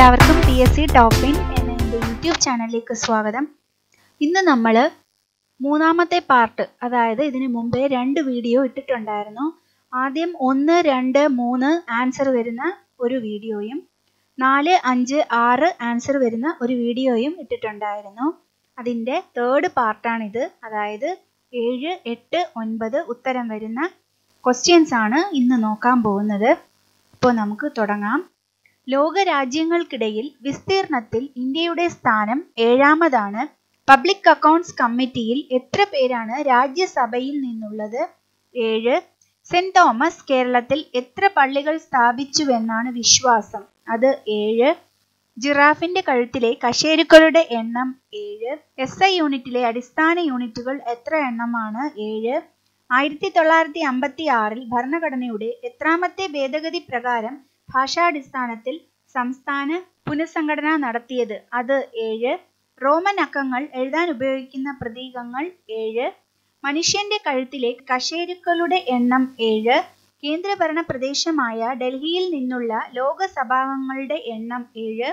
എല്ലാവർക്കും P S C ടോപ്പിൻ എന്ന എൻ്റെ യൂട്യൂബ് ചാനലിലേക്ക് സ്വാഗതം ഇന്ന് നമ്മൾ മൂന്നാമത്തെ പാർട്ട് അതായത് ഇതിന് മുമ്പേ രണ്ട് വീഡിയോ ഇട്ടിട്ടുണ്ടായിരുന്നു ആദ്യം ഒന്ന് രണ്ട് മൂന്ന് ആൻസർ വരുന്ന ഒരു വീഡിയോയും നാല് അഞ്ച് ആറ് ആൻസർ വരുന്ന ഒരു വീഡിയോയും ഇട്ടിട്ടുണ്ടായിരുന്നു അതിൻ്റെ തേർഡ് പാർട്ടാണിത് അതായത് ഏഴ് എട്ട് ഒൻപത് ഉത്തരം വരുന്ന ക്വസ്റ്റ്യൻസ് ആണ് ഇന്ന് നോക്കാൻ പോകുന്നത് ഇപ്പോൾ നമുക്ക് തുടങ്ങാം ലോകരാജ്യങ്ങൾക്കിടയിൽ വിസ്തീർണത്തിൽ ഇന്ത്യയുടെ സ്ഥാനം ഏഴാമതാണ് പബ്ലിക് അക്കൗണ്ട്സ് കമ്മിറ്റിയിൽ എത്ര പേരാണ് രാജ്യസഭയിൽ നിന്നുള്ളത് ഏഴ് സെന്റ് തോമസ് കേരളത്തിൽ എത്ര പള്ളികൾ സ്ഥാപിച്ചുവെന്നാണ് വിശ്വാസം അത് ഏഴ് ജിറാഫിന്റെ കഴുത്തിലെ കശേരുക്കളുടെ എണ്ണം ഏഴ് എസ് ഐ യൂണിറ്റിലെ അടിസ്ഥാന യൂണിറ്റുകൾ എത്ര എണ്ണമാണ് ഏഴ് ആയിരത്തി തൊള്ളായിരത്തി അമ്പത്തി ആറിൽ ഭരണഘടനയുടെ എത്രാമത്തെ ഭേദഗതി പ്രകാരം ഭാഷാടിസ്ഥാനത്തിൽ സംസ്ഥാന പുനഃസംഘടന നടത്തിയത് അത് ഏഴ് റോമൻ അക്കങ്ങൾ എഴുതാൻ ഉപയോഗിക്കുന്ന പ്രതീകങ്ങൾ ഏഴ് മനുഷ്യന്റെ കഴുത്തിലെ കശേരുക്കളുടെ എണ്ണം ഏഴ് കേന്ദ്രഭരണ പ്രദേശമായ ഡൽഹിയിൽ നിന്നുള്ള ലോകസഭാംഗങ്ങളുടെ എണ്ണം ഏഴ്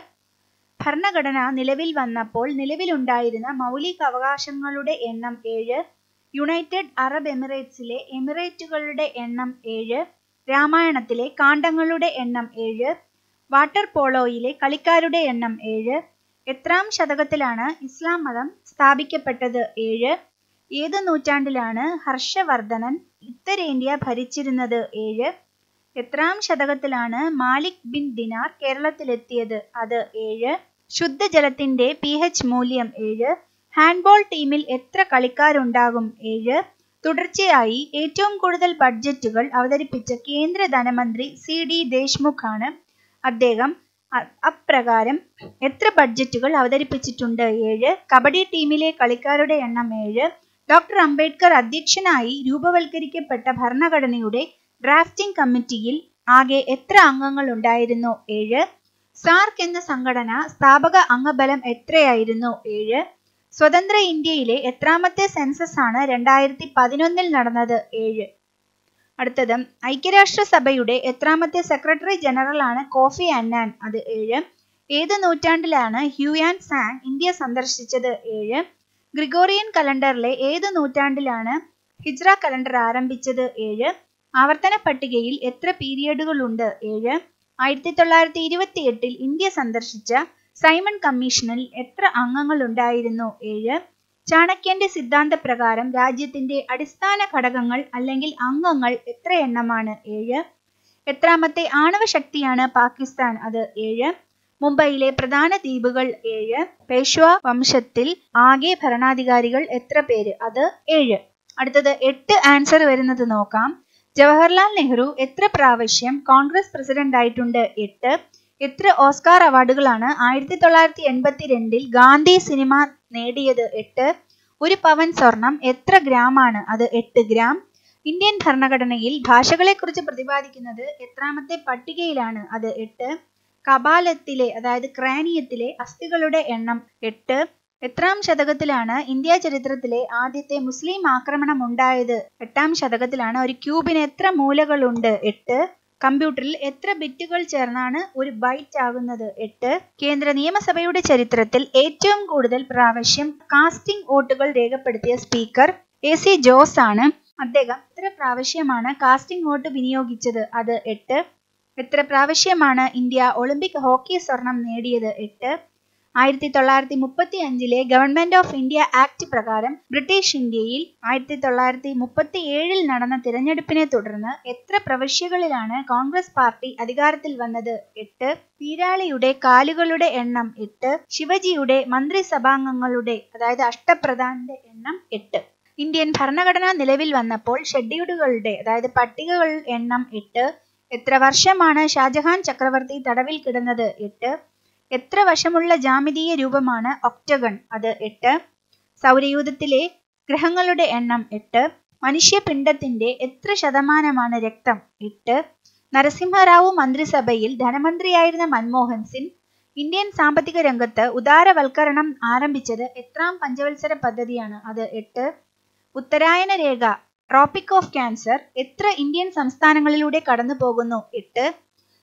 ഭരണഘടന നിലവിൽ വന്നപ്പോൾ നിലവിലുണ്ടായിരുന്ന മൗലിക അവകാശങ്ങളുടെ എണ്ണം ഏഴ് യുണൈറ്റഡ് അറബ് എമിറേറ്റ്സിലെ എമിറേറ്റുകളുടെ എണ്ണം ഏഴ് രാമായണത്തിലെ കാണ്ഡങ്ങളുടെ എണ്ണം ഏഴ് വാട്ടർ പോളോയിലെ കളിക്കാരുടെ എണ്ണം ഏഴ് എത്രാം ശതകത്തിലാണ് ഇസ്ലാം മതം സ്ഥാപിക്കപ്പെട്ടത് ഏഴ് ഏത് നൂറ്റാണ്ടിലാണ് ഹർഷവർദ്ധനൻ ഉത്തരേന്ത്യ ഭരിച്ചിരുന്നത് ഏഴ് എത്രാം ശതകത്തിലാണ് മാലിക് ബിൻ ദിനാർ കേരളത്തിലെത്തിയത് അത് ഏഴ് ശുദ്ധജലത്തിന്റെ പി എച്ച് മൂല്യം ഏഴ് ഹാൻഡ്ബോൾ ടീമിൽ എത്ര കളിക്കാരുണ്ടാകും ഏഴ് തുടർച്ചയായി ഏറ്റവും കൂടുതൽ ബഡ്ജറ്റുകൾ അവതരിപ്പിച്ച കേന്ദ്ര ധനമന്ത്രി സി ഡി ദേശ്മുഖ് ആണ് അദ്ദേഹം അപ്രകാരം എത്ര ബഡ്ജറ്റുകൾ അവതരിപ്പിച്ചിട്ടുണ്ട് ഏഴ് കബഡി ടീമിലെ കളിക്കാരുടെ എണ്ണം ഏഴ് ഡോക്ടർ അംബേദ്കർ അധ്യക്ഷനായി രൂപവൽക്കരിക്കപ്പെട്ട ഭരണഘടനയുടെ ഡ്രാഫ്റ്റിംഗ് കമ്മിറ്റിയിൽ ആകെ എത്ര അംഗങ്ങൾ ഉണ്ടായിരുന്നു ഏഴ് സാർക്ക് എന്ന സംഘടന സ്ഥാപക അംഗബലം എത്രയായിരുന്നു ഏഴ് സ്വതന്ത്ര ഇന്ത്യയിലെ എത്രാമത്തെ സെൻസസ് ആണ് രണ്ടായിരത്തി പതിനൊന്നിൽ നടന്നത് ഏഴ് അടുത്തത് ഐക്യരാഷ്ട്രസഭയുടെ എത്രാമത്തെ സെക്രട്ടറി ജനറൽ ആണ് കോഫി അന്നാൻ അത് ഏഴ് ഏത് നൂറ്റാണ്ടിലാണ് ഹ്യൂയാൻ സാങ് ഇന്ത്യ സന്ദർശിച്ചത് ഏഴ് ഗ്രിഗോറിയൻ കലണ്ടറിലെ ഏത് നൂറ്റാണ്ടിലാണ് ഹിജ്ര കലണ്ടർ ആരംഭിച്ചത് ഏഴ് ആവർത്തന പട്ടികയിൽ എത്ര പീരിയഡുകളുണ്ട് ഏഴ് ആയിരത്തി തൊള്ളായിരത്തി ഇരുപത്തി എട്ടിൽ ഇന്ത്യ സന്ദർശിച്ച സൈമൺ കമ്മീഷനിൽ എത്ര അംഗങ്ങൾ ഉണ്ടായിരുന്നു ഏഴ് ചാണക്യന്റെ സിദ്ധാന്തപ്രകാരം രാജ്യത്തിന്റെ അടിസ്ഥാന ഘടകങ്ങൾ അല്ലെങ്കിൽ അംഗങ്ങൾ എത്ര എണ്ണമാണ് ഏഴ് എത്രാമത്തെ ആണവ ശക്തിയാണ് പാകിസ്ഥാൻ അത് ഏഴ് മുംബൈയിലെ പ്രധാന ദ്വീപുകൾ ഏഴ് പേഷ്വ വംശത്തിൽ ആകെ ഭരണാധികാരികൾ എത്ര പേര് അത് ഏഴ് അടുത്തത് എട്ട് ആൻസർ വരുന്നത് നോക്കാം ജവഹർലാൽ നെഹ്റു എത്ര പ്രാവശ്യം കോൺഗ്രസ് പ്രസിഡന്റ് ആയിട്ടുണ്ട് എട്ട് എത്ര ഓസ്കാർ അവാർഡുകളാണ് ആയിരത്തി തൊള്ളായിരത്തി എൺപത്തി രണ്ടിൽ ഗാന്ധി സിനിമ നേടിയത് എട്ട് ഒരു പവൻ സ്വർണം എത്ര ഗ്രാം ആണ് അത് എട്ട് ഗ്രാം ഇന്ത്യൻ ഭരണഘടനയിൽ ഭാഷകളെക്കുറിച്ച് പ്രതിപാദിക്കുന്നത് എത്രാമത്തെ പട്ടികയിലാണ് അത് എട്ട് കപാലത്തിലെ അതായത് ക്രാനിയത്തിലെ അസ്ഥികളുടെ എണ്ണം എട്ട് എത്രാം ശതകത്തിലാണ് ഇന്ത്യ ചരിത്രത്തിലെ ആദ്യത്തെ മുസ്ലിം ആക്രമണം ഉണ്ടായത് എട്ടാം ശതകത്തിലാണ് ഒരു ക്യൂബിന് എത്ര മൂലകളുണ്ട് എട്ട് കമ്പ്യൂട്ടറിൽ എത്ര ബിറ്റുകൾ ചേർന്നാണ് ഒരു ബൈറ്റ് ആകുന്നത് എട്ട് കേന്ദ്ര നിയമസഭയുടെ ചരിത്രത്തിൽ ഏറ്റവും കൂടുതൽ പ്രാവശ്യം കാസ്റ്റിംഗ് വോട്ടുകൾ രേഖപ്പെടുത്തിയ സ്പീക്കർ എ സി ജോസ് ആണ് അദ്ദേഹം എത്ര പ്രാവശ്യമാണ് കാസ്റ്റിംഗ് വോട്ട് വിനിയോഗിച്ചത് അത് എട്ട് എത്ര പ്രാവശ്യമാണ് ഇന്ത്യ ഒളിമ്പിക് ഹോക്കി സ്വർണം നേടിയത് എട്ട് ആയിരത്തി തൊള്ളായിരത്തി മുപ്പത്തി അഞ്ചിലെ ഗവൺമെന്റ് ഓഫ് ഇന്ത്യ ആക്ട് പ്രകാരം ബ്രിട്ടീഷ് ഇന്ത്യയിൽ ആയിരത്തി തൊള്ളായിരത്തി മുപ്പത്തി ഏഴിൽ നടന്ന തിരഞ്ഞെടുപ്പിനെ തുടർന്ന് എത്ര പ്രവിശ്യകളിലാണ് കോൺഗ്രസ് പാർട്ടി അധികാരത്തിൽ വന്നത് എട്ട് പീരാളിയുടെ കാലുകളുടെ എണ്ണം എട്ട് ശിവജിയുടെ മന്ത്രിസഭാംഗങ്ങളുടെ അതായത് അഷ്ടപ്രധാന്റെ എണ്ണം എട്ട് ഇന്ത്യൻ ഭരണഘടന നിലവിൽ വന്നപ്പോൾ ഷെഡ്യൂളുകളുടെ അതായത് പട്ടികകൾ എണ്ണം എട്ട് എത്ര വർഷമാണ് ഷാജഹാൻ ചക്രവർത്തി തടവിൽ കിടന്നത് എട്ട് എത്ര വശമുള്ള ജാമിതീയ രൂപമാണ് ഒക്ടഗൺ അത് എട്ട് സൗരയൂഥത്തിലെ ഗ്രഹങ്ങളുടെ എണ്ണം എട്ട് മനുഷ്യപിണ്ഡത്തിന്റെ എത്ര ശതമാനമാണ് രക്തം എട്ട് നരസിംഹറാവു മന്ത്രിസഭയിൽ ധനമന്ത്രിയായിരുന്ന മൻമോഹൻ സിംഗ് ഇന്ത്യൻ സാമ്പത്തിക രംഗത്ത് ഉദാരവൽക്കരണം ആരംഭിച്ചത് എത്രാം പഞ്ചവത്സര പദ്ധതിയാണ് അത് എട്ട് ഉത്തരായന രേഖ ട്രോപ്പിക് ഓഫ് ക്യാൻസർ എത്ര ഇന്ത്യൻ സംസ്ഥാനങ്ങളിലൂടെ കടന്നു പോകുന്നു എട്ട്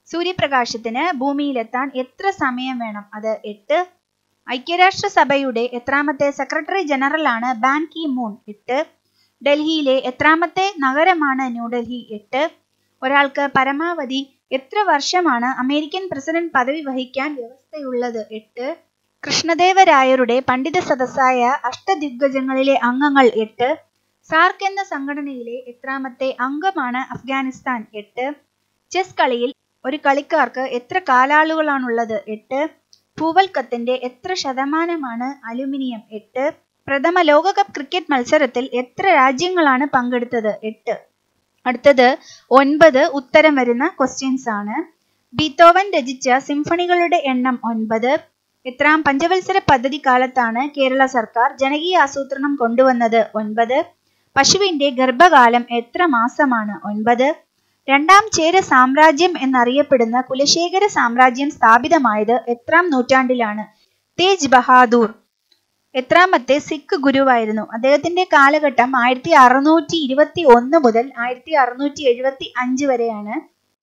സൂര്യപ്രകാശത്തിന് ഭൂമിയിലെത്താൻ എത്ര സമയം വേണം അത് എട്ട് ഐക്യരാഷ്ട്രസഭയുടെ എത്രാമത്തെ സെക്രട്ടറി ജനറൽ ആണ് ബാൻ കി മൂൺ എട്ട് ഡൽഹിയിലെ എത്രാമത്തെ നഗരമാണ് ന്യൂഡൽഹി എട്ട് ഒരാൾക്ക് പരമാവധി എത്ര വർഷമാണ് അമേരിക്കൻ പ്രസിഡന്റ് പദവി വഹിക്കാൻ വ്യവസ്ഥയുള്ളത് എട്ട് കൃഷ്ണദേവരായരുടെ പണ്ഡിത സദസ്സായ അഷ്ടദിഗ്ഗജങ്ങളിലെ അംഗങ്ങൾ എട്ട് സാർക്ക് എന്ന സംഘടനയിലെ എത്രാമത്തെ അംഗമാണ് അഫ്ഗാനിസ്ഥാൻ എട്ട് ചെസ് കളിയിൽ ഒരു കളിക്കാർക്ക് എത്ര കാലാളുകളാണുള്ളത് എട്ട് ഭൂവൽക്കത്തിന്റെ എത്ര ശതമാനമാണ് അലുമിനിയം എട്ട് പ്രഥമ ലോകകപ്പ് ക്രിക്കറ്റ് മത്സരത്തിൽ എത്ര രാജ്യങ്ങളാണ് പങ്കെടുത്തത് എട്ട് അടുത്തത് ഒൻപത് ഉത്തരം വരുന്ന ക്വസ്റ്റ്യൻസ് ആണ് ബീത്തോവൻ രചിച്ച സിംഫണികളുടെ എണ്ണം ഒൻപത് എത്രാം പഞ്ചവത്സര പദ്ധതി കാലത്താണ് കേരള സർക്കാർ ജനകീയ ആസൂത്രണം കൊണ്ടുവന്നത് ഒൻപത് പശുവിന്റെ ഗർഭകാലം എത്ര മാസമാണ് ഒൻപത് രണ്ടാം ചേര സാമ്രാജ്യം എന്നറിയപ്പെടുന്ന കുലശേഖര സാമ്രാജ്യം സ്ഥാപിതമായത് എത്രാം നൂറ്റാണ്ടിലാണ് തേജ് ബഹാദൂർ എത്രാമത്തെ സിഖ് ഗുരുവായിരുന്നു അദ്ദേഹത്തിന്റെ കാലഘട്ടം ആയിരത്തി അറുന്നൂറ്റി ഇരുപത്തി ഒന്ന് മുതൽ ആയിരത്തി അറുന്നൂറ്റി എഴുപത്തി അഞ്ച് വരെയാണ്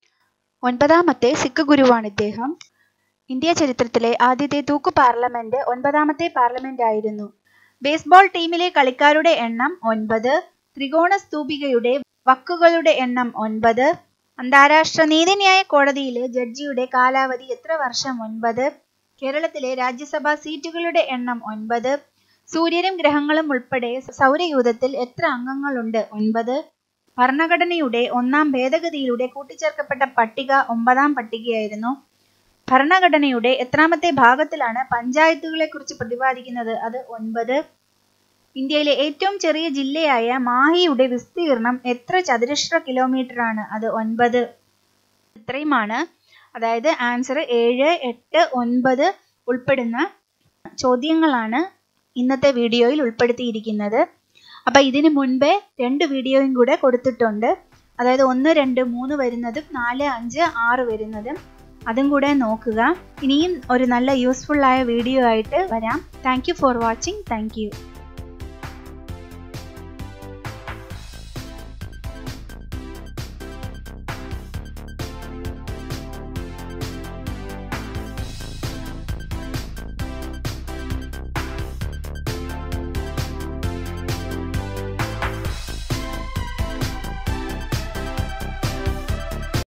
ഒൻപതാമത്തെ സിഖ് ഗുരുവാണ് ഇദ്ദേഹം ഇന്ത്യ ചരിത്രത്തിലെ ആദ്യത്തെ തൂക്കു പാർലമെന്റ് ഒൻപതാമത്തെ പാർലമെന്റ് ആയിരുന്നു ബേസ്ബോൾ ടീമിലെ കളിക്കാരുടെ എണ്ണം ഒൻപത് ത്രികോണ സ്തൂപികയുടെ വക്കുകളുടെ എണ്ണം ഒൻപത് അന്താരാഷ്ട്ര നീതിന്യായ കോടതിയിലെ ജഡ്ജിയുടെ കാലാവധി എത്ര വർഷം ഒൻപത് കേരളത്തിലെ രാജ്യസഭാ സീറ്റുകളുടെ എണ്ണം ഒൻപത് സൂര്യനും ഗ്രഹങ്ങളും ഉൾപ്പെടെ സൗരയൂഥത്തിൽ എത്ര അംഗങ്ങളുണ്ട് ഒൻപത് ഭരണഘടനയുടെ ഒന്നാം ഭേദഗതിയിലൂടെ കൂട്ടിച്ചേർക്കപ്പെട്ട പട്ടിക ഒമ്പതാം പട്ടികയായിരുന്നു ഭരണഘടനയുടെ എത്രാമത്തെ ഭാഗത്തിലാണ് പഞ്ചായത്തുകളെ കുറിച്ച് പ്രതിപാദിക്കുന്നത് അത് ഒൻപത് ഇന്ത്യയിലെ ഏറ്റവും ചെറിയ ജില്ലയായ മാഹിയുടെ വിസ്തീർണം എത്ര ചതുരശ്ര കിലോമീറ്റർ ആണ് അത് ഒൻപത് ഇത്രയുമാണ് അതായത് ആൻസർ ഏഴ് എട്ട് ഒൻപത് ഉൾപ്പെടുന്ന ചോദ്യങ്ങളാണ് ഇന്നത്തെ വീഡിയോയിൽ ഉൾപ്പെടുത്തിയിരിക്കുന്നത് അപ്പൊ ഇതിനു മുൻപേ രണ്ട് വീഡിയോയും കൂടെ കൊടുത്തിട്ടുണ്ട് അതായത് ഒന്ന് രണ്ട് മൂന്ന് വരുന്നതും നാല് അഞ്ച് ആറ് വരുന്നതും അതും കൂടെ നോക്കുക ഇനിയും ഒരു നല്ല യൂസ്ഫുൾ ആയ വീഡിയോ ആയിട്ട് വരാം താങ്ക് ഫോർ വാച്ചിങ് താങ്ക്